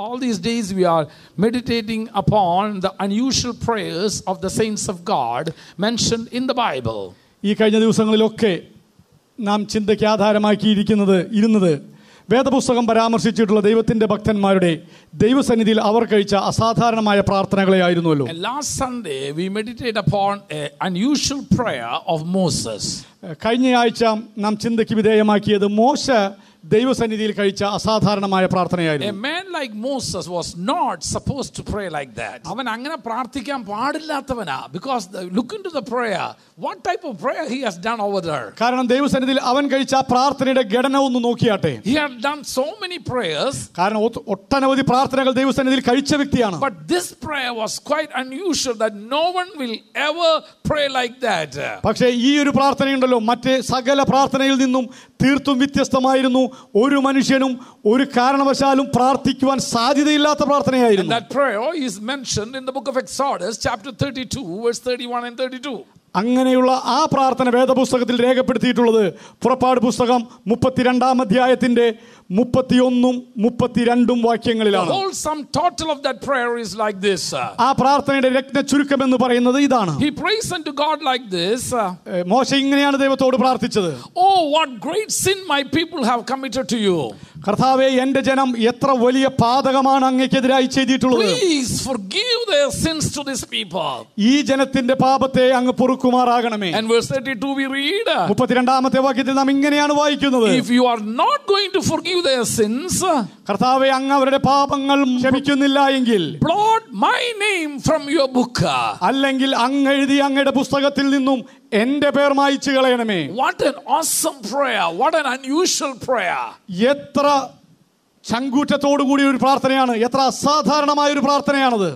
all these days we are meditating upon the unusual prayers of the saints of God mentioned in the Bible. ഈ കഴിഞ്ഞ ദിവസങ്ങളിലൊക്കെ നാം ചിന്തയ്ക്ക് ആധാരമാക്കിയിരിക്കുന്നത് ഇരുന്നത് വേദപുസ്തകം പരാമർശിച്ചിട്ടുള്ള ദൈവത്തിൻ്റെ ഭക്തന്മാരുടെ ദൈവസന്നിധിയിൽ അവർ കഴിച്ച അസാധാരണമായ പ്രാർത്ഥനകളെ ആയിരുന്നുവല്ലോ And last Sunday we meditated upon an unusual prayer of Moses. കഴിഞ്ഞ ആഴ്ച നാം ചിന്തയ്ക്ക് വിധേയമാക്കിയത് മോശ ദൈവസന്നിധിയിൽ കഴിച്ച അസാധാരണമായ A പ്രാർത്ഥനയായിരുന്നു man like Moses was not supposed to pray like that. അവൻ അങ്ങനെ പ്രാർത്ഥിക്കാൻ പാടില്ലാത്തവനാ because the, look into the prayer. What type of prayer he has done over there? കാരണം ദൈവസന്നിധിയിൽ അവൻ കഴിച്ച ആ പ്രാർത്ഥനയുടെ ഘടന ഒന്ന് നോക്കിയാട്ടെ He had done so many prayers, കാരണം ഒത്ത- ഒട്ടനവധി പ്രാർത്ഥനകൾ ദൈവസന്നിധിയിൽ കഴിച്ച വ്യക്തിയാണ് but this prayer was quite unusual that no one will ever pray like that. പക്ഷേ ഈ ഒരു പ്രാർത്ഥനയുണ്ടല്ലോ മറ്റേ സകല പ്രാർത്ഥനയിൽ നിന്നും തീർത്തും വ്യത്യസ്തമായിരുന്നു ഒരു മനുഷ്യനും ഒരു കാരണവശാലും പ്രാർത്ഥിക്കുവാൻ സാധ്യതയില്ലാത്ത And പ്രാർത്ഥനയായിരുന്നു that prayer is mentioned in the book of Exodus, chapter 32, verse 31 and 32. അങ്ങനെയുള്ള ആ പ്രാർത്ഥന വേദപുസ്തകത്തിൽ രേഖപ്പെടുത്തിയിട്ടുള്ളത് പുറപ്പാട് പുസ്തകം മുപ്പത്തിരണ്ടാം അധ്യായത്തിന്റെ മുപ്പത്തിയൊന്നും മുപ്പത്തിരണ്ടും The വാക്യങ്ങളിലാണ് whole sum total of that prayer is like this. ആ പ്രാർത്ഥനയുടെ രത്ന ചുരുക്കം എന്ന് പറയുന്നത് ഇതാണ് He prays unto God like this. ഏ, മോശ ഇങ്ങനെയാണ് ദൈവത്തോട് പ്രാർത്ഥിച്ചത് Oh, what great sin my people have committed to you. കർത്താവെ എന്റെ ജനം എത്ര വലിയ പാതകമാണ് അങ്ങേക്കെതിരായി ചെയ്തിട്ടുള്ളത് Please forgive their sins to this people. ഈ ജനത്തിന്റെ പാപത്തെ അങ്ങ് പൊറുക്കുമാറാകണമേ And verse 32 we read മുപ്പത്തിരണ്ടാമത്തെ വാക്യത്തിൽ നാം ഇങ്ങനെയാണ് വായിക്കുന്നത് If you are not going to forgive their sins, കർത്താവെ അങ്ങ് അവരുടെ പാപങ്ങൾ ക്ഷമിക്കുന്നില്ല എങ്കിൽ blot my name from your book. അല്ലെങ്കിൽ അങ്ങ് എഴുതി അങ്ങയുടെ പുസ്തകത്തിൽ നിന്നും എന്റെ പേർ മായിച്ചു കളയണമേ What an awesome prayer! What an unusual prayer! എത്ര ചങ്കൂറ്റത്തോടു കൂടിയ ഒരു പ്രാർത്ഥനയാണ് എത്ര അസാധാരണമായ ഒരു പ്രാർത്ഥനയാണത്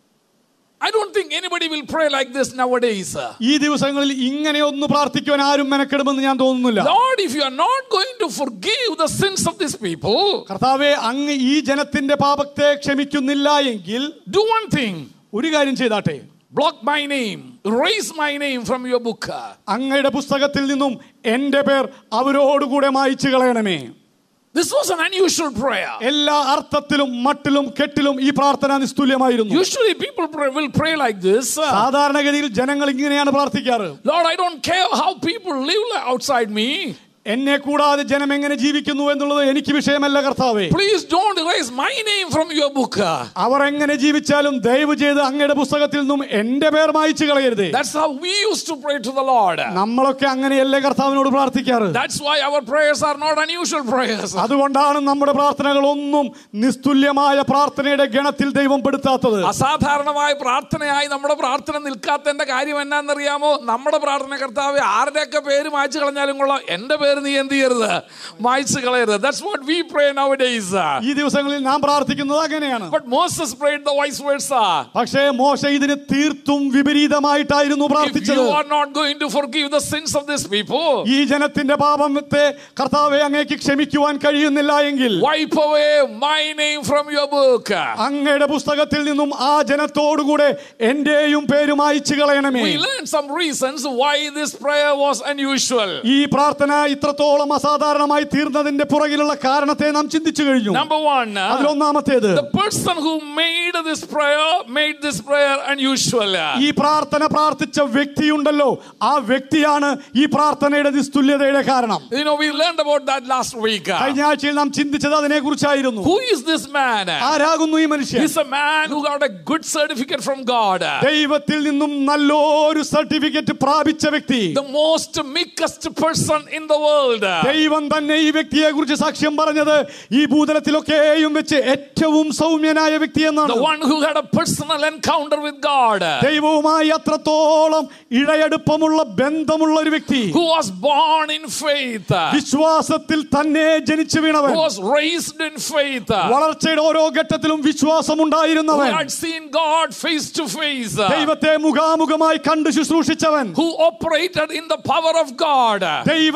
I don't think anybody will pray like this nowadays. ഈ ദിവസങ്ങളിൽ ഇങ്ങനെ ഒന്ന് പ്രാർത്ഥിക്കുവാൻ ആരും മെനക്കെടുമെന്ന് ഞാൻ തോന്നുന്നില്ല Lord, if you are not going to forgive the sins of these people, കർത്താവെ അങ്ങ് ഈ ജനത്തിന്റെ പാപത്തെ ക്ഷമിക്കുന്നില്ല എങ്കിൽ do one thing ഒരു കാര്യം ചെയ്താട്ടെ block my name, erase my name from your book. അങ്ങയുടെ പുസ്തകത്തിൽ നിന്നും എന്റെ പേർ അവരോടുകൂടെ മായിച്ചു കളയണമേ This was an unusual prayer. എല്ലാ അർത്ഥത്തിലും മട്ടിലും കെട്ടിലും ഈ പ്രാർത്ഥന നിസ്തുല്യമായിരുന്നു Usually, people pray, will pray like this സാധാരണഗതിയിൽ ജനങ്ങൾ ഇങ്ങനെയാണ് പ്രാർത്ഥിക്കാറ് Lord, I don't care how people live outside me. എന്നെ കൂടാതെ ജനം എങ്ങനെ ജീവിക്കുന്നു എന്നുള്ളത് എനിക്ക് വിഷയമല്ല കർത്താവേ Please don't erase my name from your book. അവർ എങ്ങനെ ജീവിച്ചാലും ദയവ് ചെയ്ത് അങ്ങയുടെ പുസ്തകത്തിൽ നിന്നും എന്റെ പേർ മായിച്ചു കളയരുതേ That's how we used to pray to the Lord. നമ്മളൊക്കെ അങ്ങനെയല്ലേ കർത്താവിനോട് പ്രാർത്ഥിക്കാറ് That's why our prayers are not unusual prayers. അതുകൊണ്ടാണ് നമ്മുടെ പ്രാർത്ഥനകളൊന്നും നിസ്തുല്യമായ പ്രാർത്ഥനയുടെ ഗണത്തിൽ ദൈവം പെടുത്താത്തത് അസാധാരണമായ പ്രാർത്ഥനയായി നമ്മുടെ പ്രാർത്ഥന നിൽക്കാത്തതിന്റെ കാര്യം എന്നാന്നറിയാമോ നമ്മുടെ പ്രാർത്ഥന കർത്താവ് ആരുടെയൊക്കെ പേര് മായ്ച്ചു കളഞ്ഞാലും കൊള്ളാം എന്റെ പേര് നീ എന്ത് ചെയ്യരുത് മായ്ച്ചു കളയരുത് that's what we pray now days ഈ ദിവസങ്ങളിൽ നാം പ്രാർത്ഥിക്കുന്നത് അങ്ങനെയാണ് but Moses prayed the vice versa പക്ഷേ മോശ ഇതിന് തീർത്തും വിപരീതമായിട്ടായിരുന്നു If പ്രാർത്ഥിച്ചത് you are not going to forgive the sins of these people, ഈ ജനത്തിന്റെ പാപത്തെ കർത്താവെ അങ്ങേക്ക് ക്ഷമിക്കുവാൻ കഴിയുന്നില്ല എങ്കിൽ wipe away my name from your book. അങ്ങയുടെ പുസ്തകത്തിൽ നിന്നും ആ ജനത്തോടുകൂടെ എന്റെയും പേരും അയച്ചു കളയണമേ We learned some reasons why this prayer was unusual. ഈ പ്രാർത്ഥന ഇത്രത്തോളം അസാധാരണമായി തീർന്നതിന്റെ പുറകിലുള്ള കാരണത്തെ നാം ചിന്തിച്ചു കഴിഞ്ഞു Number one, അതിലൊന്നാമത്തേത് the person who made this prayer made this prayer unusual. ഈ പ്രാർത്ഥന പ്രാർത്ഥിച്ച വ്യക്തിയുണ്ടല്ലോ ആ വ്യക്തിയാണ് ഈ പ്രാർത്ഥനയുടെ നിസ്തുല്യതയുടെ കാരണം You know, we learned about that last week. കഴിഞ്ഞ ആഴ്ചയിൽ നാം ചിന്തിച്ചത് അതിനെ കുറിച്ചായിരുന്നു Who is this man? ആരാകുന്നു ഈ മനുഷ്യൻ He's a man who got a good certificate from God. ദൈവത്തിൽ നിന്നും നല്ലൊരു സർട്ടിഫിക്കറ്റ് പ്രാപിച്ച വ്യക്തി The most meekest person in the world. ദൈവം തന്നെ ഈ വ്യക്തിയെ കുറിച്ച് സാക്ഷ്യം പറഞ്ഞത് ഈ ഭൂതലത്തിലൊക്കെയും വെച്ച് ഏറ്റവും സൗമ്യനായ വ്യക്തി The എന്നാണ് one who had a personal encounter with God. ദൈവവുമായി അത്രത്തോളം ഇഴയടുപ്പമുള്ള ബന്ധമുള്ള ഒരു വ്യക്തി Who was born in faith. വിശ്വാസത്തിൽ തന്നെ ജനിച്ചു വീണവൻ Who was raised in faith. വളർച്ചയുടെ ഓരോ ഘട്ടത്തിലും Who വിശ്വാസമുണ്ടായിരുന്നവൻ had seen God face to face. ദൈവത്തെ മുഖാമുഖമായി കണ്ടു ശുശ്രൂഷിച്ചവൻ Who operated in the power of God. ദൈവത്തിന്റെ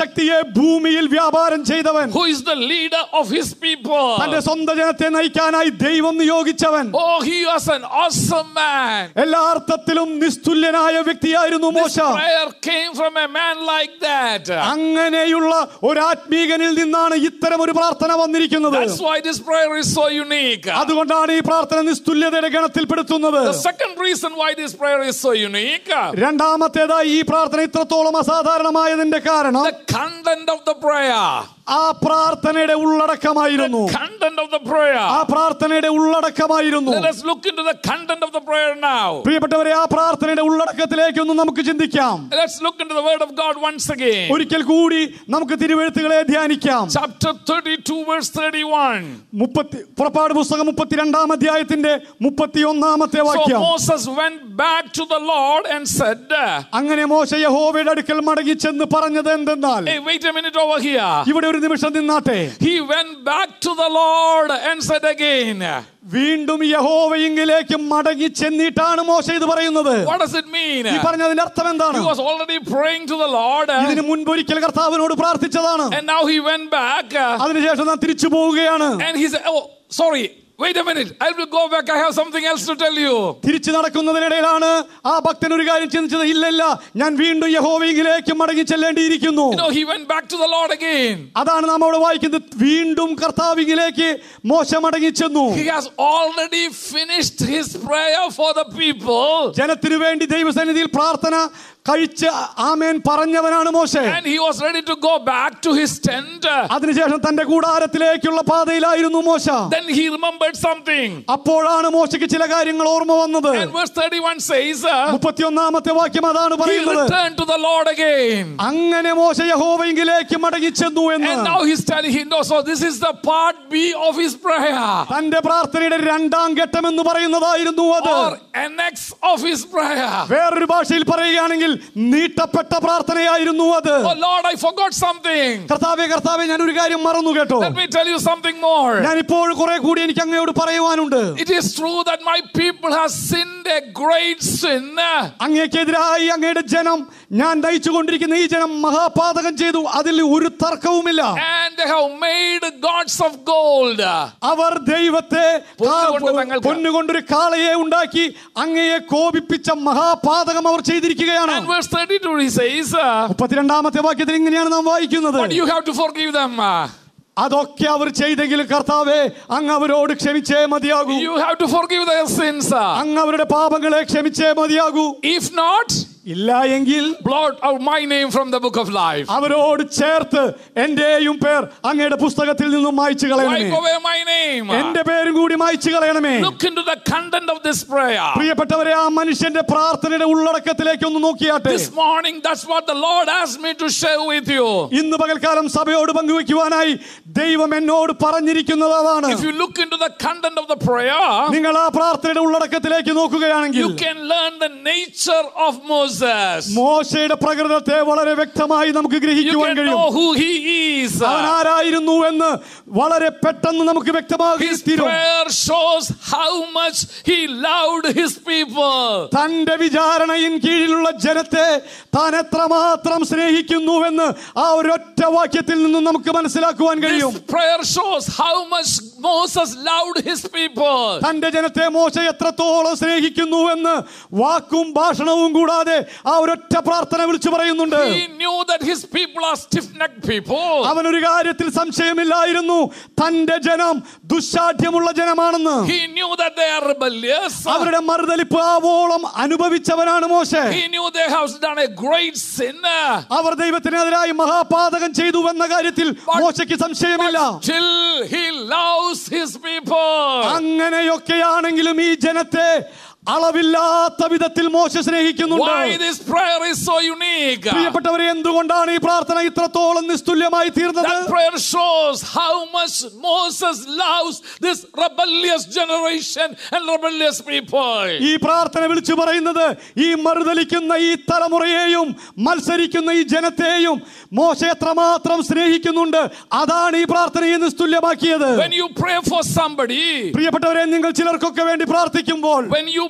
ശക്തിയെ ഭൂമിയിൽ വ്യാപാരം ചെയ്തവൻ who is the leader of his people. തന്റെ സ്വന്തം ജനത്തെ നയിക്കാനായി ദൈവം നിയോഗിച്ചവൻ Oh, he was an awesome man. എല്ലാ അർത്ഥത്തിലും നിസ്തുല്യനായ വ്യക്തിയായിരുന്നു This മോശ prayer came from a man like that. അങ്ങനെയുള്ള ഒരു ആത്മീകനിൽ നിന്നാണ് ഇത്തരം ഒരു പ്രാർത്ഥന വന്നിരിക്കുന്നത് That's why this prayer is so unique. അതുകൊണ്ടാണ് ഈ പ്രാർത്ഥന നിസ്തുല്യതയുടെ ഗണത്തിൽപ്പെടുത്തുന്നത് The second reason why this prayer is so unique, രണ്ടാമത്തേതായി ഈ പ്രാർത്ഥന ഇത്രത്തോളം അസാധാരണമായതിന്റെ കാരണം the content of the prayer. ആ പ്രാർത്ഥനയുടെ ഉള്ളടക്കമായിരുന്നു Content of the prayer. ആ പ്രാർത്ഥനയുടെ ഉള്ളടക്കമായിരുന്നു Let us look into the content of the prayer now. പ്രിയപ്പെട്ടവരെ ആ പ്രാർത്ഥനയുടെ ഉള്ളടക്കത്തിലേക്കൊന്ന് നമുക്ക് ചിന്തിക്കാം Let's look into the word of God once again. ഒരിക്കൽ കൂടി നമുക്ക് തിരുവെഴുത്തുകളെ ധ്യാനിക്കാം Chapter 32, verse 31. മുപ്പത്തി പുറപ്പാട് പുസ്തകം മുപ്പത്തിരണ്ടാം അധ്യായത്തിന്റെ മുപ്പത്തിയൊന്നാമത്തെ So വാക്യം Moses went back to the Lord and said, അങ്ങനെ മോശ യഹോവയുടെ അടുക്കൽ മടങ്ങി ചെന്ന് പറഞ്ഞത് എന്തെന്നാൽ Hey, wait a minute over here. ഇവിടെ ഒരു നിമിഷം നിന്നാട്ടെ He went back to the Lord and said again, വീണ്ടും യഹോവയിങ്കിലേക്ക് മടങ്ങി ചെന്നിട്ടാണ് മോശ ഇത് പറയുന്നത് What does it mean? ഈ പറഞ്ഞതിന്റെ അർത്ഥം എന്താണ് He was already praying to the Lord, ഇതിന് മുൻപൊരിക്കൽ കർത്താവിനോട് പ്രാർത്ഥിച്ചതാണ് and now he went back, അതിനുശേഷം നാം തിരിച്ചു പോവുകയാണ് and he said, Oh, sorry, wait a minute. I will go back. I have something else to tell you. തിരിച്ചു നടക്കുന്നതിനിടയിലാണ് ആ ഭക്തൻ ഒരു കാര്യം ചിന്തിച്ചത് ഇല്ല ഇല്ല ഞാൻ വീണ്ടും യഹോവയിലേക്ക് മടങ്ങി ചെല്ലേണ്ടിയിരിക്കുന്നു You know, he went back to the Lord again. അതാണ് നാം അവിടെ വായിക്കുന്നത് വീണ്ടും കർത്താവിലേക്ക് മോശ മടങ്ങി ചെന്നു He has already finished his prayer for the people, ജനത്തിനു വേണ്ടി ദൈവസന്നിധിയിൽ പ്രാർത്ഥന കഴിച്ച് ആമേൻ പറഞ്ഞവനാണ് മോശ and he was ready to go back to his tent. അതിനുശേഷം തന്റെ കൂടാരത്തിലേക്കുള്ള പാതയിലായിരുന്നു മോശ Then he remembered something. അപ്പോഴാണ് മോശയ്ക്ക് ചില കാര്യങ്ങൾ ഓർമ്മ വന്നത് And verse 31 says, uh, മുപ്പത്തിയൊന്നാമത്തെ വാക്യം അതാണ് He പറയുന്നത് returned to the Lord again. അങ്ങനെ മോശ യഹോവയിലേക്ക് മടങ്ങി ചെന്നു എന്ന് And now he's telling him, no, so this is the part B of his prayer. തന്റെ പ്രാർത്ഥനയുടെ രണ്ടാം ഘട്ടം എന്ന് പറയുന്നതായിരുന്നു അത് Or annex of his prayer. വേറൊരു ഭാഷയിൽ പറയുകയാണെങ്കിൽ നീട്ടപ്പെട്ട പ്രാർത്ഥനയായിരുന്നു അത് Oh Lord, I forgot something. കർത്താവെ കർത്താവെ ഞാൻ ഒരു കാര്യം മറന്നു കേട്ടോ Let me tell you something more. ഞാൻ ഇപ്പോൾ കുറെ കൂടി എനിക്ക് അങ്ങയോട് പറയുവാനുണ്ട് It is true that my people have sinned a great sin. അങ്ങേക്കെതിരായി അങ്ങയുടെ ജനം ഞാൻ നയിച്ചുകൊണ്ടിരിക്കുന്ന ഈ ജനം മഹാപാതകം ചെയ്തു അതിൽ ഒരു തർക്കവുമില്ല And they have made gods of gold. അവർ ദൈവത്തെ പൊന്നുകൊണ്ട് തങ്ങൾക്ക് പൊന്നുകൊണ്ടൊരു കാളയെ ഉണ്ടാക്കി അങ്ങയെ കോപിപ്പിച്ച മഹാപാതകം അവർ ചെയ്തിരിക്കുകയാണ് And verse 32 he says, uh, മുപ്പത്തിരണ്ടാമത്തെ വാക്യത്തിൽ ഇങ്ങനെയാണ് നാം വായിക്കുന്നത് But you have to forgive them. അതൊക്കെ അവർ ചെയ്തെങ്കിലും കർത്താവെ അങ്ങ് അവരോട് ക്ഷമിച്ചേ മതിയാകൂ You have to forgive their sins. അങ്ങ് അവരുടെ പാപങ്ങളെ ക്ഷമിച്ചേ മതിയാകൂ If not, ഇല്ല എങ്കിൽ blot out my name from the book of life. അവരോട് ചേർത്ത് എന്റെയും പേർ അങ്ങയുടെ പുസ്തകത്തിൽ നിന്നും മായ്ച്ചു കളയണമേ Wipe away my name. എന്റെ പേരും കൂടി മായ്ച്ചു കളയണമേ Look into the content of this prayer. പ്രിയപ്പെട്ടവരെ ആ മനുഷ്യന്റെ പ്രാർത്ഥനയുടെ ഉള്ളടക്കത്തിലേക്ക് ഒന്ന് നോക്കിയാട്ടെ This morning, that's what the Lord asked me to share with you. ഇന്ന് പകൽക്കാലം സഭയോട് പങ്കുവെക്കുവാനായി ദൈവം എന്നോട് പറഞ്ഞിരിക്കുന്നത് അതാണ് If you look into the content of the prayer, നിങ്ങൾ ആ പ്രാർത്ഥനയുടെ ഉള്ളടക്കത്തിലേക്ക് നോക്കുകയാണെങ്കിൽ you can learn the nature of Moses. മോശയുടെ പ്രകൃതത്തെ വളരെ വ്യക്തമായി നമുക്ക് You ഗ്രഹിക്കുവാൻ can കഴിയും know who he is. അവൻ ആരായിരുന്നു എന്ന് വളരെ പെട്ടെന്ന് നമുക്ക് വ്യക്തമാക്കി His തീരും prayer shows how much he loved his people. തന്റെ വിചാരണയിൻ കീഴിലുള്ള ജനത്തെ താൻ എത്രമാത്രം സ്നേഹിക്കുന്നുവെന്ന് ആ ഒരൊറ്റ വാക്യത്തിൽ നിന്നും നമുക്ക് മനസ്സിലാക്കുവാൻ കഴിയും This prayer shows how much Moses loved his people. തന്റെ ജനത്തെ മോശ എത്രത്തോളം സ്നേഹിക്കുന്നുവെന്ന് വാക്കും ഭാഷണവും കൂടാതെ ആ ഒരൊറ്റ പ്രാർത്ഥന വിളിച്ചു പറയുന്നുണ്ട് He knew that his people are stiff-necked people. അവൻ ഒരു കാര്യത്തിൽ സംശയമില്ലായിരുന്നു തന്റെ ജനം ദുശാഠ്യമുള്ള ജനമാണെന്ന് He knew that they are rebellious. അവരുടെ മറുതലിപ്പ് ആവോളം അനുഭവിച്ചവനാണ് മോശ He knew they have done a great sin. അവർ ദൈവത്തിനെതിരായി മഹാപാതകം ചെയ്തു എന്ന കാര്യത്തിൽ മോശയ്ക്ക് സംശയമില്ല Till he loves his people. അങ്ങനെയൊക്കെയാണെങ്കിലും ഈ ജനത്തെ അളവില്ലാത്ത വിധത്തിൽ മോശ Why സ്നേഹിക്കുന്നുണ്ട് this prayer is so unique? പ്രിയപ്പെട്ടവരെ എന്തുകൊണ്ടാണ് ഈ പ്രാർത്ഥന ഇത്രത്തോളം നിസ്തുല്യമായി തീർന്നത് That prayer shows how much Moses loves this rebellious generation and rebellious people. ഈ പ്രാർത്ഥന വിളിച്ചു പറയുന്നത് ഈ മറുതലിക്കുന്ന ഈ തലമുറയെയും മത്സരിക്കുന്ന ഈ ജനത്തെയും മോശ എത്രമാത്രം സ്നേഹിക്കുന്നുണ്ട് അതാണ് ഈ പ്രാർത്ഥനയെ നിസ്തുല്യമാക്കിയത് When you pray for somebody, പ്രിയപ്പെട്ടവരെ നിങ്ങൾ ചിലർക്കൊക്കെ വേണ്ടി പ്രാർത്ഥിക്കുമ്പോൾ when you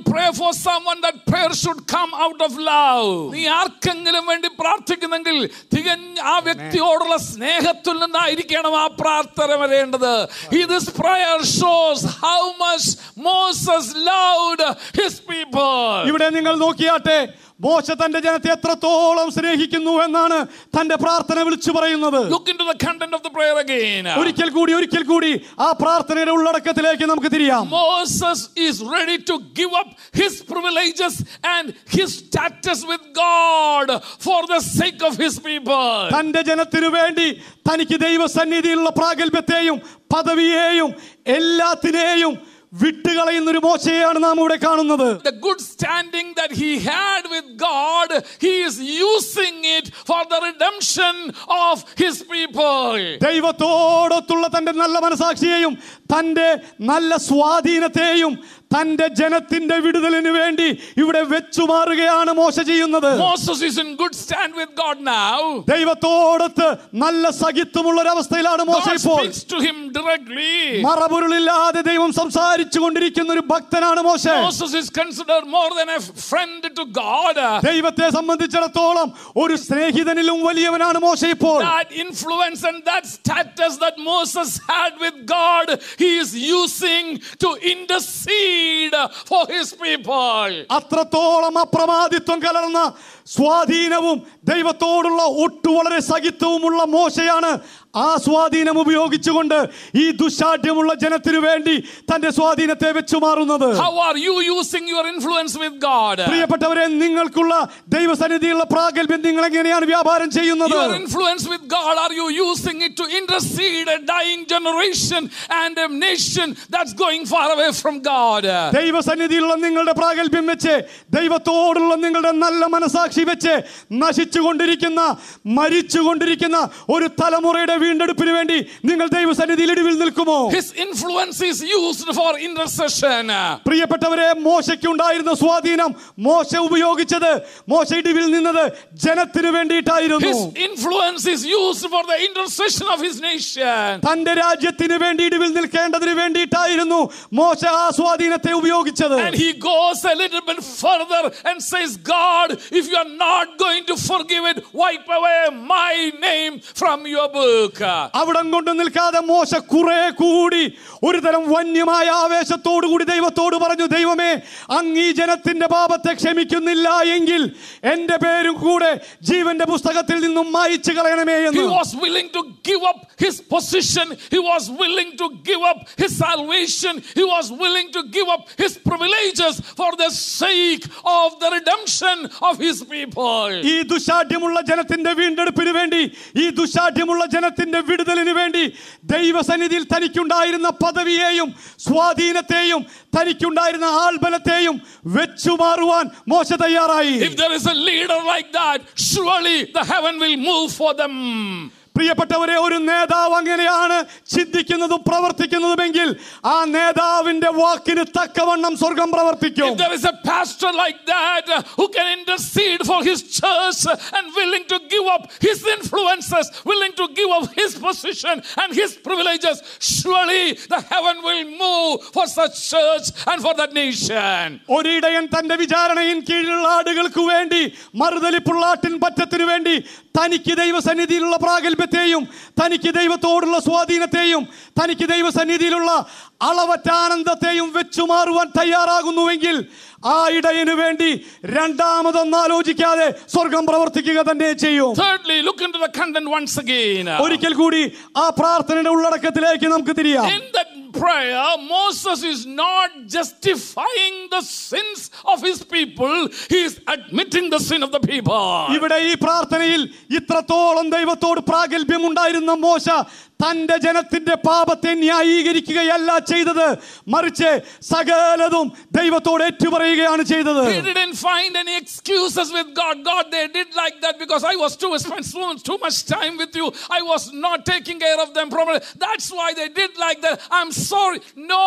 pray for someone, that prayer should come out of love. നീ ആർക്കെങ്കിലും വേണ്ടി പ്രാർത്ഥിക്കുന്നെങ്കിൽ തികഞ്ഞ ആ വ്യക്തിയോടുള്ള സ്നേഹത്തിൽ നിന്നായിരിക്കണം ആ പ്രാർത്ഥന വരേണ്ടത് this prayer shows how much Moses loved his people. ഇവിടെ നിങ്ങൾ നോക്കിയാട്ടെ മോശ തന്റെ ജനത്തെ എത്രത്തോളം സ്നേഹിക്കുന്നു എന്നാണ് തന്റെ പ്രാർത്ഥന വിളിച്ചു പറയുന്നത് Look into the content of the prayer again. ഒരിക്കൽ കൂടി ഒരിക്കൽ കൂടി ആ പ്രാർത്ഥനയുടെ ഉള്ളടക്കത്തിലേക്ക് നമുക്ക് തിരിയാം Moses is ready to give up his privileges and his status with God for the sake of his people. തന്റെ ജനത്തിനു വേണ്ടി തനിക്ക് ദൈവസന്നിധിയിലുള്ള പ്രാഗൽഭ്യത്തെയും പദവിയെയും എല്ലാത്തിനെയും വിട്ടുകളയുന്ന ഒരു മോശയാണ് നാം ഇവിടെ കാണുന്നത് The good standing that he had with God, he is using it for the redemption of his people. ദൈവത്തോടൊത്തുള്ള തന്റെ നല്ല മനസാക്ഷിയെയും തന്റെ നല്ല സ്വാധീനത്തെയും തന്റെ ജനത്തിന്റെ വിടുതലിന് വേണ്ടി ഇവിടെ വെച്ചു മാറുകയാണ് മോശ ചെയ്യുന്നത് Moses is in good stand with God now. ദൈവത്തോടൊത്ത് നല്ല സഖിത്വമുള്ള ഒരവസ്ഥയിലാണ് മോശ God ഇപ്പോൾ speaks to him directly. മറപൊരുളില്ലാതെ ദൈവം സംസാരിച്ചു കൊണ്ടിരിക്കുന്ന ഒരു ഭക്തനാണ് മോശ Moses is considered more than a friend to God. ദൈവത്തെ സംബന്ധിച്ചിടത്തോളം ഒരു സ്നേഹിതനിലും വലിയവനാണ് മോശ ഇപ്പോൾ That influence and that status that Moses had with God, he is using to intercede for his people. അത്രത്തോളം അപ്രമാദിത്വം കലർന്ന സ്വാധീനവും ദൈവത്തോടുള്ള ഒട്ടു വളരെ സഹിത്വവുമുള്ള മോശയാണ് ആ സ്വാധീനം ഉപയോഗിച്ചുകൊണ്ട് ഈ ദുശാഠ്യമുള്ള ജനത്തിനു വേണ്ടി തന്റെ സ്വാധീനത്തെ വെച്ചു മാറുന്നത് How are you using your influence with God? പ്രിയപ്പെട്ടവരെ നിങ്ങൾക്കുള്ള ദൈവസന്നിധിയുള്ള പ്രാഗൽഭ്യം നിങ്ങൾ എങ്ങനെയാണ് വ്യാപാരം ചെയ്യുന്നത് Your influence with God, are you using it to intercede a dying generation and a nation that's going far away from God? ദൈവസന്നിധിയിലുള്ള നിങ്ങളുടെ പ്രാഗൽഭ്യം വെച്ച് ദൈവത്തോടുള്ള നിങ്ങളുടെ നല്ല മനസാക്ഷി വെച്ച് നശിച്ചുകൊണ്ടിരിക്കുന്ന മരിച്ചുകൊണ്ടിരിക്കുന്ന ഒരു തലമുറയുടെ വീണ്ടെടുപ്പിന് വേണ്ടി നിങ്ങൾ ദൈവസന്നിധിയിൽ ഇടിവിൽ നിൽക്കുമോ His influence is used for intercession. പ്രിയപ്പെട്ടവരെ മോശയ്ക്കുണ്ടായിരുന്ന സ്വാധീനം മോശ ഉപയോഗിച്ചത് മോശ ഇടിവിൽ നിന്നത് ജനത്തിനു വേണ്ടിയിട്ടായിരുന്നു His influence is used for the intercession of his nation. തന്റെ രാജ്യത്തിന് വേണ്ടി ഇടിവിൽ നിൽക്കേണ്ടതിന് വേണ്ടിയിട്ടായിരുന്നു മോശ ആ സ്വാധീനത്തെ ഉപയോഗിച്ചത് And he goes a little bit further and says, God, if you are not going to forgive it, wipe away my name from your book. അവിടം കൊണ്ട് നിൽക്കാതെ മോശ കുറെ കൂടി ഒരു തരം വന്യമായ ആവേശത്തോടു കൂടി ദൈവത്തോട് പറഞ്ഞു ദൈവമേ അങ്ങ് ഈ ജനത്തിന്റെ പാപത്തെ ക്ഷമിക്കുന്നില്ല എങ്കിൽ എന്റെ പേരും കൂടെ ജീവന്റെ പുസ്തകത്തിൽ നിന്നും മായിച്ചു കളയണമേ He എന്ന് was willing to give up his position. He was willing to give up his salvation. He was willing to give up his privileges for the sake of the redemption of his people. ഈ ദുശാഠ്യമുള്ള ജനത്തിന്റെ വീണ്ടെടുപ്പിന് വേണ്ടി ഈ ദുശാഠ്യമുള്ള ജനത്തിന്റെ വിടുതലിന് വേണ്ടി ദൈവസന്നിധിയിൽ തനിക്കുണ്ടായിരുന്ന പദവിയെയും സ്വാധീനത്തെയും തനിക്കുണ്ടായിരുന്ന ആൾബലത്തെയും വെച്ചുമാറുവാൻ മോശ തയ്യാറായി If there is a leader like that, surely the heaven will move for them. പ്രിയപ്പെട്ടവരെ ഒരു നേതാവ് അങ്ങനെയാണ് ചിന്തിക്കുന്നതും പ്രവർത്തിക്കുന്നതുമെങ്കിൽ ആ നേതാവിന്റെ വാക്കിന് തക്കവണ്ണം സ്വർഗം പ്രവർത്തിക്കും If there is a pastor like that uh, who can intercede for his church uh, and willing to give up his influences, willing to give up his position and his privileges, surely the heaven will move for such church and for that nation. ഒരിടയൻ തന്റെ വിചാരണയിൽ കീഴിലുള്ള ആടുകൾക്ക് വേണ്ടി മറുതലിപ്പുള്ളാട്ടിൻ പറ്റത്തിനു വേണ്ടി തനിക്ക് ദൈവസന്നിധിയിലുള്ള പ്രാഗൽഭ്യത്തെയും തനിക്ക് ദൈവത്തോടുള്ള സ്വാധീനത്തെയും തനിക്ക് ദൈവസന്നിധിയിലുള്ള അളവറ്റ ആനന്ദത്തെയും വെച്ചുമാറുവാൻ തയ്യാറാകുന്നുവെങ്കിൽ ആ ഇടയന് വേണ്ടി രണ്ടാമതൊന്നും ആലോചിക്കാതെ സ്വർഗം പ്രവർത്തിക്കുക തന്നെ ചെയ്യും Thirdly, look into the content once again. ഒരിക്കൽ കൂടി ആ പ്രാർത്ഥനയുടെ ഉള്ളടക്കത്തിലേക്ക് നമുക്ക് തിരിയാം In that prayer, Moses is not justifying the sins of his people, he is admitting the sin of the people. ഇവിടെ ഈ പ്രാർത്ഥനയിൽ ഇത്രത്തോളം ദൈവത്തോട് പ്രാഗൽഭ്യം ഉണ്ടായിരുന്ന മോശ തന്റെ ജനത്തിന്റെ പാപത്തെ ന്യായീകരിക്കുകയല്ല ചെയ്തത് മറിച്ച് സകലതും ദൈവത്തോട് ഏറ്റുപറയുകയാണ് ചെയ്തത് He didn't find any excuses with God. God, they did like that because I was too spent too, too much time with you. I was not taking care of them properly. That's why they did like that. I'm sorry. No,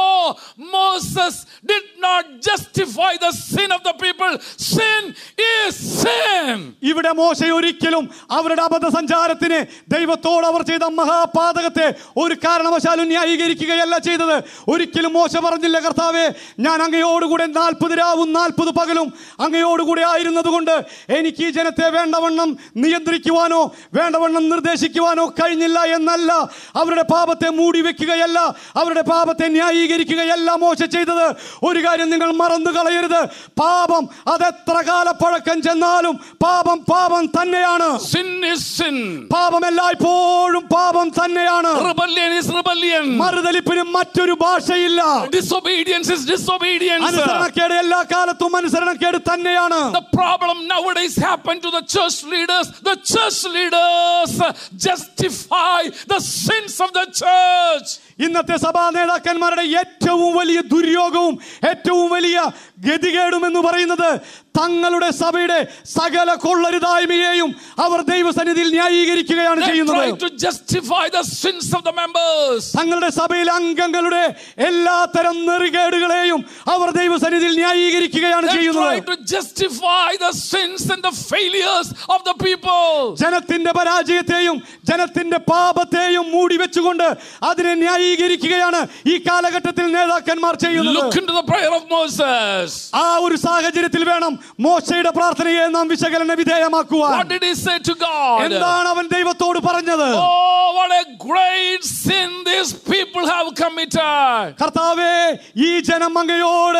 Moses did not justify the sin of the people. Sin is sin. sin. ഇവിടെ മോശ ഒരിക്കലും അവരുടെ അബദ്ധസഞ്ചാരത്തിന് ദൈവത്തോട് അവർ ചെയ്ത മഹാപാതകത്തെ ഒരു കാരണവശാലും ന്യായീകരിക്കുകയല്ല ചെയ്തത് ഒരിക്കലും മോശ പറഞ്ഞില്ല കർത്താവേ ഞാൻ അങ്ങയോടുകൂടെ നാൽപ്പത് രാവും നാൽപ്പത് പകലും അങ്ങയോടുകൂടെ ആയിരുന്നത് കൊണ്ട് എനിക്ക് ഈ ജനത്തെ വേണ്ടവണ്ണം നിയന്ത്രിക്കുവാനോ വേണ്ടവണ്ണം നിർദ്ദേശിക്കുവാനോ കഴിഞ്ഞില്ല എന്നല്ല അവരുടെ പാപത്തെ മൂടി വെക്കുകയല്ല അവരുടെ പാപത്തെ ന്യായീകരിക്കുകയല്ല മോശ ചെയ്തത് ഒരു കാര്യം നിങ്ങൾ മറന്നു കളയരുത് പാപം അതെത്ര കാലപ്പഴക്കം ചെന്നാലും പാപം പാപം തന്നെയാണ് Sin is sin. പാപം എല്ലായ്പ്പോഴും പാപം തന്നെയാണ് Rebellion is rebellion. മറുതലിപ്പിന് മറ്റൊരു ഭാഷയില്ല Disobedience is disobedience. അനുസരണക്കേട് എല്ലാ കാലത്തും അനുസരണക്കേട് തന്നെയാണ് The problem nowadays happened to the church leaders. The church leaders justify the sins of the church. ഇന്നത്തെ സഭാ നേതാക്കന്മാരുടെ ഏറ്റവും വലിയ ദുര്യോഗവും ഏറ്റവും വലിയ ഗതികേടും എന്ന് പറയുന്നത് തങ്ങളുടെ സഭയുടെ സകല കൊള്ളരുതായ്മയെയും അവർ ദൈവസന്നിധിയിൽ ന്യായീകരിക്കുകയാണ് They ചെയ്യുന്നത് try to justify the sins of the members. തങ്ങളുടെ സഭയിലെ അംഗങ്ങളുടെ എല്ലാത്തരം നെറികേടുകളെയും അവർ ദൈവസന്നിധിയിൽ ന്യായീകരിക്കുകയാണ് They try ചെയ്യുന്നത് to justify the sins and the failures of the people. ജനത്തിന്റെ പരാജയത്തെയും ജനത്തിന്റെ പാപത്തെയും മൂടി വെച്ചുകൊണ്ട് അതിനെ ന്യായീകരിക്കുകയാണ് ഈ കാലഘട്ടത്തിൽ നേതാക്കന്മാർ ചെയ്യുന്നത് Look into the prayer of Moses. ആ ഒരു സാഹചര്യത്തിൽ വേണം മോശയുടെ പ്രാർത്ഥനയെ നാം വിശകലന വിധേയമാക്കുവാൻ What did he say to God? എന്താണ് അവൻ ദൈവത്തോട് പറഞ്ഞത് Oh, what a great sin these people have committed. കർത്താവേ ഈ ജനം അങ്ങയോട്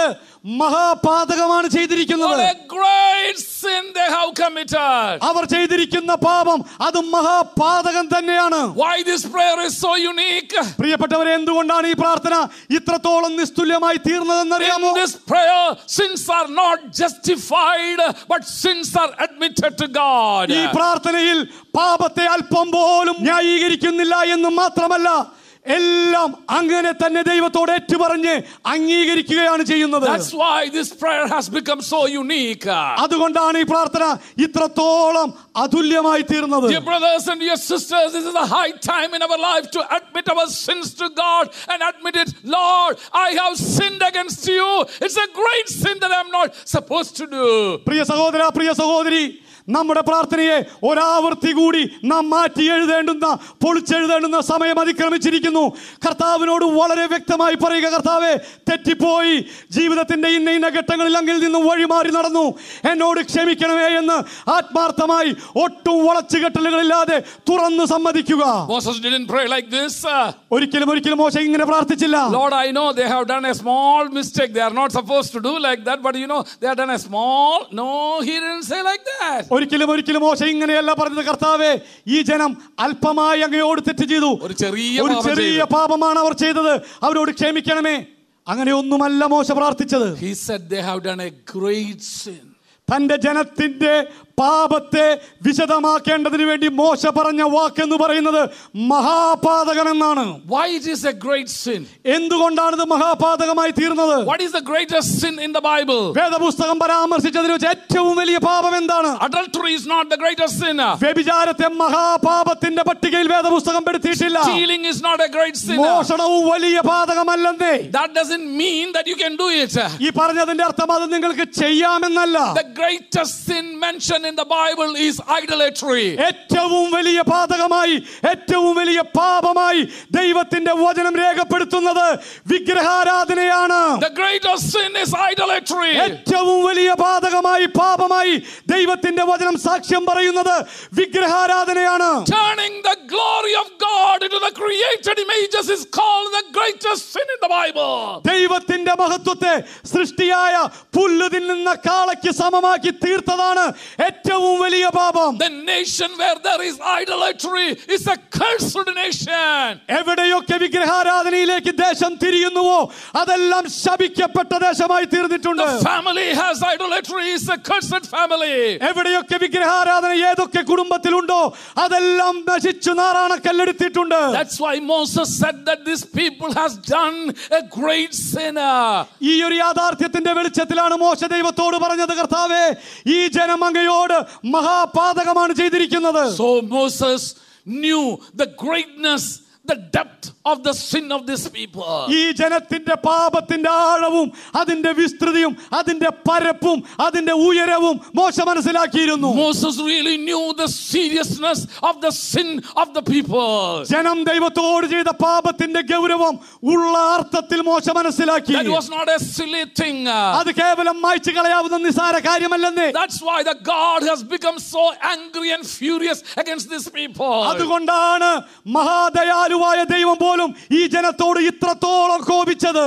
മഹാപാതകമാണ് ചെയ്തിരിക്കുന്നത് What a great sin they have committed. അവർ ചെയ്തിരിക്കുന്ന പാപം അത് മഹാപാതകം തന്നെയാണ് Why this prayer is so unique? പ്രിയപ്പെട്ടവരെ എന്തുകൊണ്ടാണ് ഈ പ്രാർത്ഥന ഇത്രത്തോളം നിസ്തുല്യമായി തീർന്നതെന്നറിയാമോ In this prayer, sins are not justified, but sins are admitted to God. ഈ പ്രാർത്ഥനയിൽ പാപത്തെ അല്പം പോലും ന്യായീകരിക്കുന്നില്ല എന്ന് മാത്രമല്ല എല്ലാം അങ്ങനെ തന്നെ ദൈവത്തോട് ഏറ്റുപറഞ്ഞ് അംഗീകരിക്കുകയാണ് ചെയ്യുന്നത് That's why this prayer has become so unique. അതുകൊണ്ടാണ് ഈ പ്രാർത്ഥന ഇത്രത്തോളം അതുല്യമായി തീർന്നത് Dear brothers and dear sisters, this is a high time in our life to admit our sins to God and admit it, Lord, I have sinned against you. It's a great sin that I'm not supposed to do. പ്രിയ സഹോദര പ്രിയ സഹോദരി നമ്മുടെ പ്രാർത്ഥനയെ ഒരാവർത്തി കൂടി നാം മാറ്റി എഴുതേണ്ടുന്ന പൊളിച്ചെഴുതേണ്ടുന്ന സമയം അതിക്രമിച്ചിരിക്കുന്നു കർത്താവിനോട് വളരെ വ്യക്തമായി പറയുക കർത്താവെ തെറ്റിപ്പോയി ജീവിതത്തിന്റെ ഇന്ന ഇന്ന ഘട്ടങ്ങളിൽ അങ്ങിൽ നിന്നും വഴിമാറി നടന്നു എന്നോട് ക്ഷമിക്കണമേ എന്ന് ആത്മാർത്ഥമായി ഒട്ടും വളച്ചുകെട്ടലുകളില്ലാതെ തുറന്നു സമ്മതിക്കുക Moses didn't pray like this. Uh, ഒരിക്കലും ഒരിക്കലും മോശം ഇങ്ങനെ പ്രാർത്ഥിച്ചില്ല Lord, I know they have done a small mistake. They are not supposed to do like that, but you know, they have done a small. No, he didn't say like that. ഒരിക്കലും ഒരിക്കലും മോശ ഇങ്ങനെയല്ല പറഞ്ഞത് കർത്താവേ ഈ ജനം അല്പമായി അങ്ങയോട് തെറ്റ് ചെയ്തു ഒരു ചെറിയ ഒരു പാപം ചെറിയ ചെയ്തു. പാപമാണ് അവർ ചെയ്തത് അവരോട് ക്ഷമിക്കണമേ അങ്ങനെ ഒന്നുമല്ല മോശ പ്രാർത്ഥിച്ചത് He said they have done a great sin. തന്റെ ജനത്തിന്റെ പാപത്തെ വിശദമാക്കേണ്ടതിന് വേണ്ടി മോശ പറഞ്ഞ വാക്കെന്ന് പറയുന്നത് മഹാപാതകമെന്നാണ് Why it is a great sin? എന്തുകൊണ്ടാണ് ഇത് മഹാപാതകമായി തീർന്നത് What is the greatest sin in the Bible? വേദപുസ്തകം പരാമർശിച്ചതിൽ വെച്ച് ഏറ്റവും വലിയ പാപം എന്താണ് Adultery is not the greatest sin. വ്യഭിചാരത്തെ മഹാപാപത്തിന്റെ പട്ടികയിൽ വേദപുസ്തകം പെടുത്തിയിട്ടില്ല Stealing is not a great sin. മോഷണവും വലിയ പാതകമല്ലെന്നേ That doesn't mean that you can do it. ഈ പറഞ്ഞതിന്റെ അർത്ഥം അത് നിങ്ങൾക്ക് ചെയ്യാമെന്നല്ല The greatest sin mentioned in the Bible is idolatry. ഏറ്റവും വലിയ പാതകമായി ഏറ്റവും വലിയ പാപമായി ദൈവത്തിന്റെ വചനം രേഖപ്പെടുത്തുന്നത് വിഗ്രഹാരാധനയാണ് The greatest sin is idolatry. ഏറ്റവും വലിയ പാതകമായി പാപമായി ദൈവത്തിന്റെ വചനം സാക്ഷ്യം പറയുന്നത് വിഗ്രഹാരാധനയാണ് Turning the glory of God into the created images is called the greatest sin in the Bible. ദൈവത്തിന്റെ മഹത്വത്തെ സൃഷ്ടിയായ പുല്ല് തിന്നുന്ന കാളയ്ക്ക് സമമാക്കി തീർത്തതാണ് ഏറ്റവും വലിയ പാപം The nation where there is idolatry is a cursed nation. എവിടെയൊക്കെ വിഗ്രഹാരാധനയിലേക്ക് ദേശം തിരിയുന്നുവോ അതെല്ലാം ശപിക്കപ്പെട്ട ദേശമായി തീർന്നിട്ടുണ്ട് The family has idolatry is a cursed family. എവിടെയൊക്കെ വിഗ്രഹാരാധന ഏതൊക്കെ കുടുംബത്തിലുണ്ടോ അതെല്ലാം നശിച്ചു നാറാണക്കല്ലെടുത്തിട്ടുണ്ട് That's why Moses said that this people has done a great sinner. ഈ ഒരു യാഥാർത്ഥ്യത്തിന്റെ വെളിച്ചത്തിലാണ് മോശ ദൈവത്തോട് പറഞ്ഞത് കർത്താവേ ഈ ജനം അങ്ങയോട് മഹാപാതകമാണ് ചെയ്തിരിക്കുന്നത് So Moses knew the greatness, the depth of the sin of this people. ഈ ജനത്തിന്റെ പാപത്തിന്റെ ആഴവും അതിന്റെ വിസ്തൃതിയും അതിന്റെ പരപ്പും അതിന്റെ ഉയരവും മോശ മനസ്സിലാക്കിയിരുന്നു Moses really knew the seriousness of the sin of the people. ജനം ദൈവത്തോട് ചെയ്ത പാപത്തിന്റെ ഗൗരവം ഉള്ള അർത്ഥത്തിൽ മോശ മനസ്സിലാക്കി That was not a silly thing. അത് കേവലം മായ്ച്ചു കളയാവുന്ന നിസാര കാര്യമല്ലെന്ന് That's why the God has become so angry and furious against these people. അതുകൊണ്ടാണ് മഹാദയാലുവായ ദൈവം പോലും ഈ ജനത്തോട് ഇത്രത്തോളം കോപിച്ചത്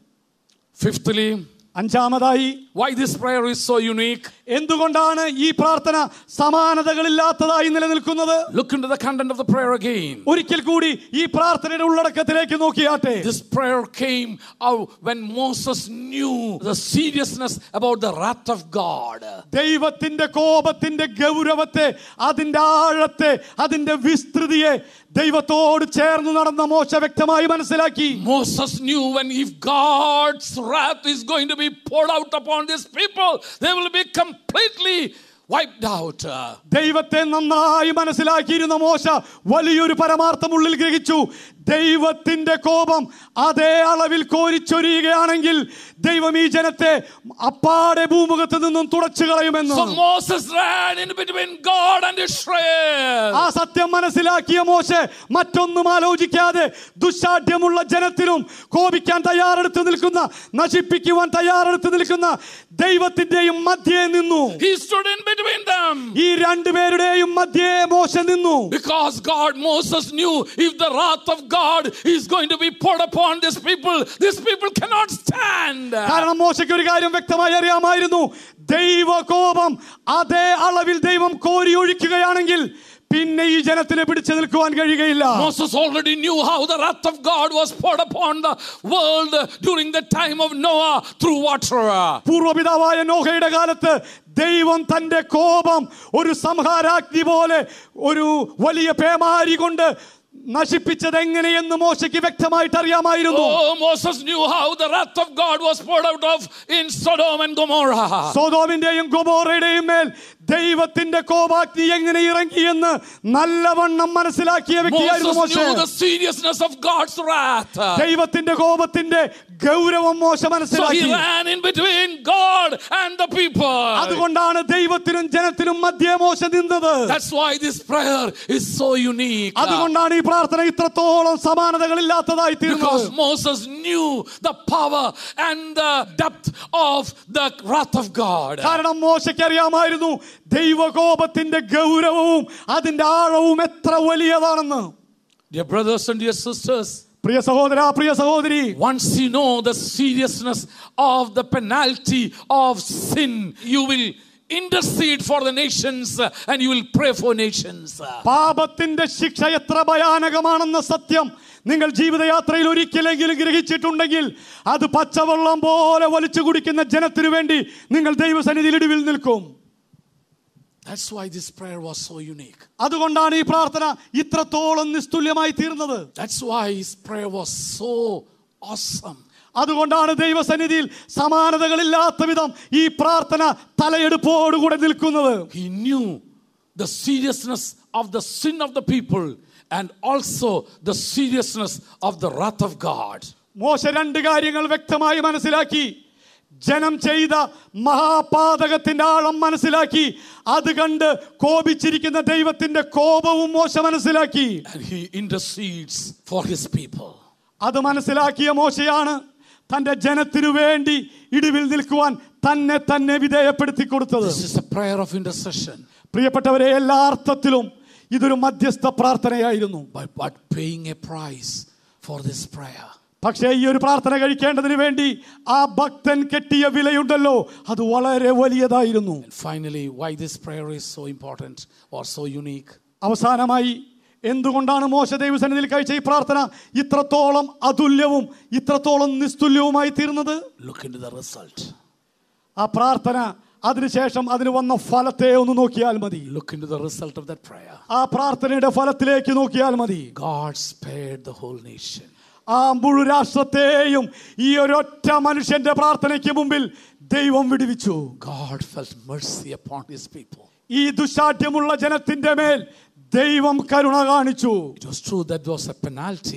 Fifthly, അഞ്ചാമതായി why this prayer is so unique? എന്തുകൊണ്ടാണ് ഈ പ്രാർത്ഥന സമാനതകളില്ലാത്തതായി നിലനിൽക്കുന്നത് Look into the content of the prayer again. ഒരിക്കൽ കൂടി ഈ പ്രാർത്ഥനയുടെ ഉള്ളടക്കത്തിലേക്ക് നോക്കിയാട്ടെ This prayer came out when Moses knew the seriousness about the wrath of God. ദൈവത്തിന്റെ കോപത്തിന്റെ ഗൗരവത്തെ അതിന്റെ ആഴത്തെ അതിന്റെ വിസ്തൃതിയെ ദൈവത്തോട് ചേർന്ന് നടന്ന മോശ വ്യക്തമായി മനസ്സിലാക്കി Moses knew when if God's wrath is going to be poured out upon these people, they will be completely wiped out. ദൈവത്തെ നന്നായി മനസ്സിലാക്കിയിരുന്ന മോശ വലിയൊരു പരമാർത്ഥം ഉള്ളിൽ ഗ്രഹിച്ചു ദൈവത്തിന്റെ കോപം അതേ അളവിൽ കോരിച്ചൊരിയുകയാണെങ്കിൽ ദൈവം ഈ ജനത്തെ അപ്പാടെ ഭൂമുഖത്ത് നിന്നും തുടച്ചു കളയുമെന്ന് So Moses ran in between God and Israel. ആ സത്യം മനസ്സിലാക്കിയ മോശെ മറ്റൊന്നും ആലോചിക്കാതെ ദുശാഠ്യമുള്ള ജനത്തിനും കോപിക്കാൻ തയ്യാറെടുത്ത് നിൽക്കുന്ന നശിപ്പിക്കുവാൻ തയ്യാറെടുത്ത് നിൽക്കുന്ന ദൈവത്തിന്റെയും മധ്യേ നിന്നു He stood in between them. ഈ രണ്ടുപേരുടെയും മധ്യേ മോശ നിന്നു Because God, Moses knew if the wrath of God is going to be poured upon these people, these people cannot stand. കാരണം മോശയ്ക്ക് ഒരു കാര്യം വ്യക്തമായി അറിയാമായിരുന്നു ദൈവകോപം അതേ അളവിൽ ദൈവം കോരി ഒഴിക്കുകയാണെങ്കിൽ പിന്നെ ഈ ജനത്തിന് പിടിച്ചു നിൽക്കുവാൻ കഴിയുകയില്ല Moses already knew how the wrath of God was poured upon the world during the time of Noah through water. പൂർവപിതാവായ നോഹയുടെ കാലത്ത് ദൈവം തന്റെ കോപം ഒരു സംഹാരാഗ്നി പോലെ ഒരു വലിയ പേമാരി കൊണ്ട് നശിപ്പിച്ചത് എങ്ങനെയെന്ന് മോശയ്ക്ക് വ്യക്തമായിട്ട് അറിയാമായിരുന്നു Oh, Moses knew how the wrath of God was poured out of in Sodom and Gomorrah. സോതോമിന്റെയും ഗൊമോറയുടെയും മേൽ ദൈവത്തിന്റെ കോപാഗ്നി എങ്ങനെ ഇറങ്ങിയെന്ന് നല്ലവണ്ണം മനസ്സിലാക്കിയ വ്യക്തിയായിരുന്നു Moses മോശ knew the seriousness of God's wrath. ദൈവത്തിന്റെ കോപത്തിന്റെ ഗൗരവം മോശ So he മനസ്സിലാക്കി ran in between God and the people. അതുകൊണ്ടാണ് ദൈവത്തിനും ജനത്തിനും മധ്യേ മോശ നിന്നത് That's why this prayer is so unique. അതുകൊണ്ടാണ് ഈ പ്രാർത്ഥന ഇത്രത്തോളം സമാനതകളില്ലാത്തതായി തീർന്നത് Because Moses knew the power and the depth of the wrath of God. കാരണം മോശയ്ക്ക് അറിയാമായിരുന്നു ദൈവകോപത്തിന്റെ ഗൗരവവും അതിന്റെ ആഴവും എത്ര വലിയതാണെന്ന് Dear brothers and dear sisters, പ്രിയ സഹോദര പ്രിയ സഹോദരി once you know the seriousness of the penalty of sin, you will intercede for the nations uh, and you will pray for nations. പാപത്തിന്റെ ശിക്ഷ എത്ര ഭയാനകമാണെന്ന സത്യം നിങ്ങൾ ജീവിതയാത്രയിൽ ഒരിക്കലെങ്കിലും ഗ്രഹിച്ചിട്ടുണ്ടെങ്കിൽ അത് പച്ചവെള്ളം പോലെ വലിച്ചു കുടിക്കുന്ന ജനത്തിനു വേണ്ടി നിങ്ങൾ ദൈവസന്നിധിയിൽ ഇടിവിൽ നിൽക്കും That's why this prayer was so unique. അതുകൊണ്ടാണ് ഈ പ്രാർത്ഥന ഇത്രത്തോളം നിസ്തുല്യമായി തീർന്നത് That's why his prayer was so awesome. അതുകൊണ്ടാണ് ദൈവസന്നിധിയിൽ സമാനതകളില്ലാത്ത വിധം ഈ പ്രാർത്ഥന തലയെടുപ്പോടുകൂടെ നിൽക്കുന്നത് He knew the seriousness of the sin of the people and also the seriousness of the wrath of God. മോശ രണ്ട് കാര്യങ്ങൾ വ്യക്തമായി മനസ്സിലാക്കി ജനം ചെയ്ത മഹാപാതകത്തിന്റെ ആഴം മനസ്സിലാക്കി അത് കണ്ട് കോപിച്ചിരിക്കുന്ന ദൈവത്തിന്റെ കോപവും മോശ മനസ്സിലാക്കി And he intercedes for his people. അത് മനസ്സിലാക്കിയ മോശയാണ് തന്റെ ജനത്തിനു വേണ്ടി ഇടിവിൽ നിൽക്കുവാൻ തന്നെ തന്നെ വിധേയപ്പെടുത്തി കൊടുത്തത് This is a prayer of intercession, പ്രിയപ്പെട്ടവരെ എല്ലാ അർത്ഥത്തിലും ഇതൊരു മധ്യസ്ഥ പ്രാർത്ഥനയായിരുന്നു but, but paying a price for this prayer. പക്ഷേ ഈ ഒരു പ്രാർത്ഥന കഴിക്കേണ്ടതിന് വേണ്ടി ആ ഭക്തൻ കെട്ടിയ വിലയുണ്ടല്ലോ അത് വളരെ വലിയതായിരുന്നു And finally, why this prayer is so important or so unique. അവസാനമായി എന്തുകൊണ്ടാണ് മോശ ദൈവസന്നിധിയിൽ കഴിച്ച ഈ പ്രാർത്ഥന ഇത്രത്തോളം അതുല്യവും ഇത്രത്തോളം നിസ്തുല്യവുമായി തീർന്നത് Look into the result. ആ പ്രാർത്ഥന അതിനുശേഷം അതിന് വന്ന ഫലത്തെ ഒന്ന് നോക്കിയാൽ മതി Look into the result of that prayer. ആ പ്രാർത്ഥനയുടെ ഫലത്തിലേക്ക് നോക്കിയാൽ മതി God spared the whole nation. ആ മുഴു രാഷ്ട്രത്തെയും ഈ ഒരൊറ്റ മനുഷ്യന്റെ പ്രാർത്ഥനയ്ക്ക് മുമ്പിൽ ദൈവം വിടുവിച്ചു God felt mercy upon his people. ഈ ദുശാഠ്യമുള്ള ജനത്തിന്റെ മേൽ ദൈവം കരുണ കാണിച്ചു It was true that there was a penalty,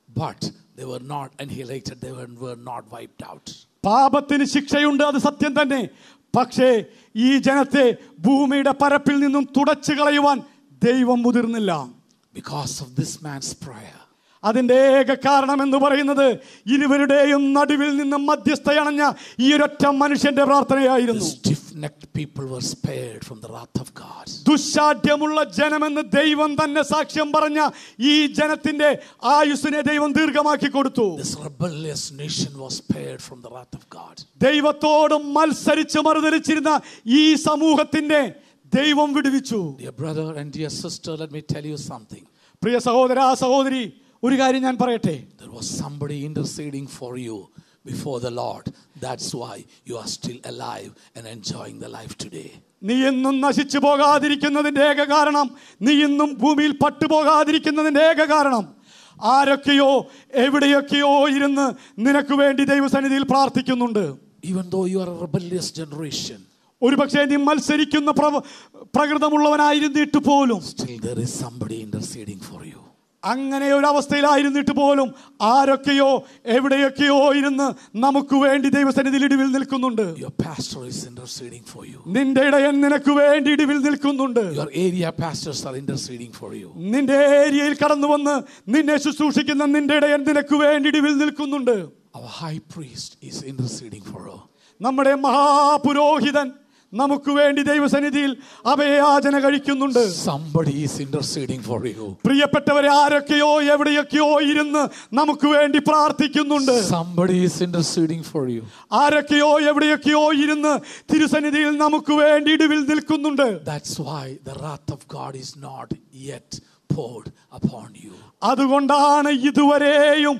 but they were not annihilated, they were, were not wiped out. പാപത്തിന് ശിക്ഷയുണ്ട് അത് സത്യം തന്നെ പക്ഷേ ഈ ജനത്തെ ഭൂമിയുടെ പരപ്പിൽ നിന്നും തുടച്ചു കളയുവാൻ ദൈവം മുതിർന്നില്ല Because of this man's prayer, അതിന്റെ ഏക കാരണം എന്ന് പറയുന്നത് ഇരുവരുടെയും നടുവിൽ നിന്ന് മധ്യസ്ഥയണഞ്ഞ ഈ ഒരൊറ്റ മനുഷ്യന്റെ the പ്രാർത്ഥനയായിരുന്നു stiff necked people were spared from the wrath of God. ദുശാഠ്യമുള്ള ജനമെന്ന് ദൈവം തന്നെ സാക്ഷ്യം പറഞ്ഞ ഈ ജനത്തിന്റെ ആയുസ്സിനെ ദൈവം ദീർഘമാക്കി കൊടുത്തു This rebellious nation was spared from the wrath of God. ദൈവത്തോട് മത്സരിച്ച് മറുതലിച്ചിരുന്ന ഈ സമൂഹത്തിന്റെ ദൈവം വിടുവിച്ചു Dear brother and dear sister, let me tell you something. പ്രിയ സഹോദര സഹോദരി ഒരു കാര്യം ഞാൻ പറയട്ടെ There was somebody interceding for you before the Lord. That's why you are still alive and enjoying the life today. നീ ഇന്നും നശിച്ചു പോകാതിരിക്കുന്നതിന്റെ ഏക കാരണം നീ ഇന്നും ഭൂമിയിൽ പട്ടുപോകാതിരിക്കുന്നതിന്റെ ഏക കാരണം ആരൊക്കെയോ എവിടെയൊക്കെയോ ഇരുന്ന് നിനക്ക് വേണ്ടി ദൈവസന്നിധിയിൽ പ്രാർത്ഥിക്കുന്നുണ്ട് Even though you are a rebellious generation, ഒരുപക്ഷെ നീ മത്സരിക്കുന്ന പ്രവ- പ്രകൃതമുള്ളവനായിരുന്നിട്ട് പോലും still there is somebody interceding for you. അങ്ങനെ ഒരു അവസ്ഥയിലായിരുന്നിട്ട് പോലും ആരൊക്കെയോ എവിടെയൊക്കെയോ ഇരുന്ന് നമുക്ക് വേണ്ടി ദൈവസന്നിധിയിൽ ഇടിവിൽ നിൽക്കുന്നുണ്ട് Your pastor is interceding for you. നിന്റെ ഇടയൻ നിനക്ക് വേണ്ടി ഇടിവിൽ നിൽക്കുന്നുണ്ട് Your area pastors are interceding for you. നിന്റെ ഏരിയയിൽ കടന്നു വന്ന് നിന്നെ ശുശ്രൂഷിക്കുന്ന നിന്റെ ഇടയൻ നിനക്ക് വേണ്ടി ഇടിവിൽ നിൽക്കുന്നുണ്ട് Our high priest is interceding for us. നമ്മുടെ മഹാപുരോഹിതൻ നമുക്ക് വേണ്ടി ദൈവസന്നിധിയിൽ അഭയാചന കഴിക്കുന്നുണ്ട് Somebody is interceding for you. പ്രിയപ്പെട്ടവരെ ആരൊക്കെയോ എവിടെയൊക്കെയോ ഇരുന്ന് നമുക്ക് വേണ്ടി പ്രാർത്ഥിക്കുന്നുണ്ട് Somebody is interceding for you. ആരൊക്കെയോ എവിടെയൊക്കെയോ ഇരുന്ന് തിരുസന്നിധിയിൽ നമുക്ക് വേണ്ടി ഇടിവിൽ നിൽക്കുന്നുണ്ട് That's why the wrath of God is not yet poured upon you. അതുകൊണ്ടാണ് ഇതുവരെയും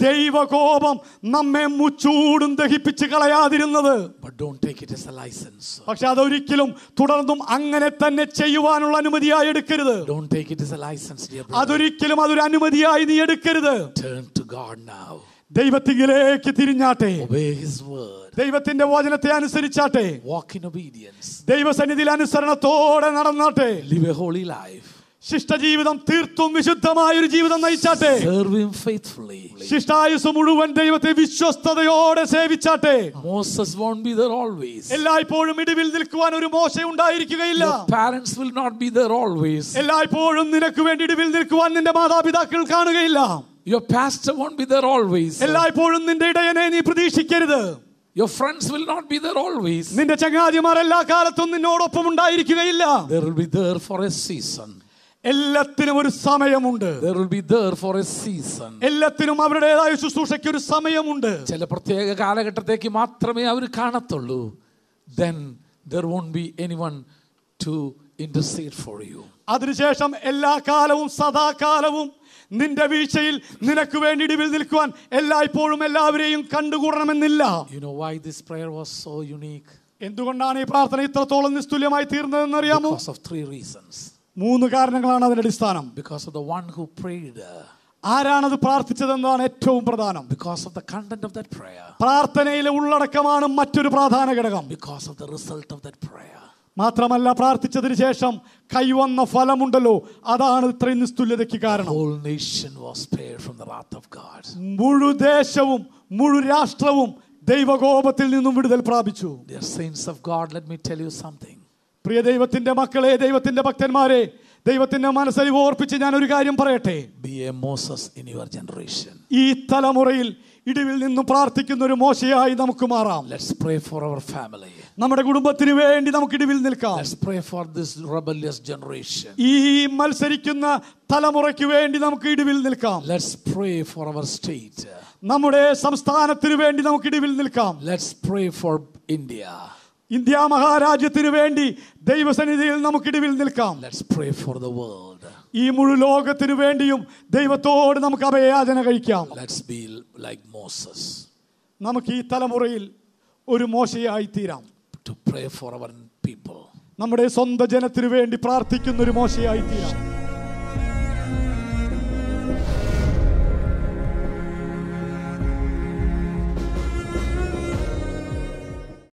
ദൈവകോപം നമ്മെ മുച്ചൂടും ദഹിപ്പിച്ച് കളയാതിരുന്നത് But don't take it as a license. പക്ഷെ അതൊരിക്കലും തുടർന്നും അങ്ങനെ തന്നെ ചെയ്യുവാനുള്ള അനുമതിയായി എടുക്കരുത് Don't take it as a license, dear brother. അതൊരിക്കലും അതൊരു അനുമതിയായി നീ എടുക്കരുത് Turn to God now. ദൈവത്തിങ്കിലേക്ക് തിരിഞ്ഞാട്ടെ Obey His word. ദൈവത്തിന്റെ വചനത്തെ അനുസരിച്ചാട്ടെ Walk in obedience. ദൈവസന്നിധിയിൽ അനുസരണത്തോടെ നടന്നാട്ടെ Live a holy life. ശിഷ്ടജീവിതം തീർത്തും വിശുദ്ധമായ ഒരു ജീവിതം നയിച്ചാട്ടെ Serve Him faithfully. ശിഷ്ടായുസ് മുഴുവൻ ദൈവത്തെ വിശ്വസ്തയോടെ സേവിച്ചാട്ടെ Moses won't be there always. എല്ലായ്പ്പോഴും ഇടിവിൽ നിൽക്കുവാൻ ഒരു മോശ ഉണ്ടായിരിക്കുകയില്ല Your parents will not be there always. എല്ലായ്പ്പോഴും നിനക്ക് വേണ്ടി ഇടിവിൽ നിൽക്കുവാൻ നിന്റെ മാതാപിതാക്കൾ കാണുകയില്ല Your pastor won't be there always. എല്ലായ്പ്പോഴും നിന്റെ ഇടയനെ നീ പ്രതീക്ഷിക്കരുത് Your friends will not be there always. നിന്റെ ചങ്ങാതിമാർ എല്ലാ കാലത്തും നിന്നോടൊപ്പം ഉണ്ടായിരിക്കുകയില്ല They will be there for a season. എല്ലാത്തിനും ഒരു സമയമുണ്ട് They will be there for a season. എല്ലാത്തിനും അവരുടേതായ ശുശ്രൂഷയ്ക്ക് ഒരു സമയമുണ്ട് ചില പ്രത്യേക കാലഘട്ടത്തേക്ക് മാത്രമേ അവർ കാണത്തുള്ളൂ then there won't be any one to intercede for you അതിനുശേഷം എല്ലാ കാലവും സദാകാലവും നിന്റെ വീഴ്ചയിൽ നിനക്ക് വേണ്ടി ഇടിവിൽ നിൽക്കുവാൻ എല്ലായ്പ്പോഴും എല്ലാവരെയും കണ്ടുകൂടണമെന്നില്ല you know why this prayer was so unique എന്തുകൊണ്ടാണ് ഈ പ്രാർത്ഥന ഇത്രത്തോളം നിസ്തുല്യമായി തീർന്നതെന്ന് അറിയാമോ ബിക്കോസ് ഓഫ് ത്രീ റീസൺസ് മൂന്ന് കാരണങ്ങളാണ് അതിന്റെ അടിസ്ഥാനം because of the one who prayed ആരാണത് പ്രാർത്ഥിച്ചതെന്നാണ് ഏറ്റവും പ്രധാനം because of the content of that prayer പ്രാർത്ഥനയിലെ ഉള്ളടക്കമാണ് മറ്റൊരു പ്രധാന ഘടകം because of the result of that prayer മാത്രമല്ല പ്രാർത്ഥിച്ചതിന് ശേഷം കൈവന്ന ഫലമുണ്ടല്ലോ അതാണ് ഇത്രയും നിസ്തുല്യതയ്ക്ക് കാരണം whole nation was spared from the wrath of God. മുഴു ദേശവും മുഴു രാഷ്ട്രവും ദൈവകോപത്തിൽ നിന്നും വിടുതൽ പ്രാപിച്ചു Dear saints of God, let me tell you something. പ്രിയ ദൈവത്തിന്റെ മക്കളെ ദൈവത്തിന്റെ ഭക്തന്മാരെ ദൈവത്തിന്റെ മനസ്സരിവ് ഓർപ്പിച്ച് ഞാൻ ഒരു കാര്യം പറയട്ടെ Be a Moses in your generation. ഈ തലമുറയിൽ ഇടിവിൽ നിന്നും പ്രാർത്ഥിക്കുന്ന ഒരു മോശയായി നമുക്ക് മാറാം Let's pray for our family. നമ്മുടെ കുടുംബത്തിന് വേണ്ടി നമുക്ക് ഇടിവിൽ നിൽക്കാം Let's pray for this rebellious generation. ഈ മത്സരിക്കുന്ന തലമുറയ്ക്ക് വേണ്ടി നമുക്ക് ഇടിവിൽ നിൽക്കാം Let's pray for our state. നമ്മുടെ സംസ്ഥാനത്തിന് വേണ്ടി നമുക്ക് ഇടിവിൽ നിൽക്കാം Let's pray for India. India മഹാരാജ്യത്തിന് വേണ്ടി ദൈവസന്നിധിയിൽ നമുക്ക് ഇടിവിൽ നിൽക്കാം Let's pray for the world. ഈ മുഴു ലോകത്തിനു വേണ്ടിയും ദൈവത്തോട് നമുക്ക് അഭയയാചന കഴിക്കാം Let's be like Moses നമുക്ക് ഈ തലമുറയിൽ ഒരു മോശയായി തീരാം to pray for our people. നമ്മുടെ സ്വന്തം ജനത്തിനു വേണ്ടി പ്രാർത്ഥിക്കുന്ന ഒരു മോശയായി തീരാം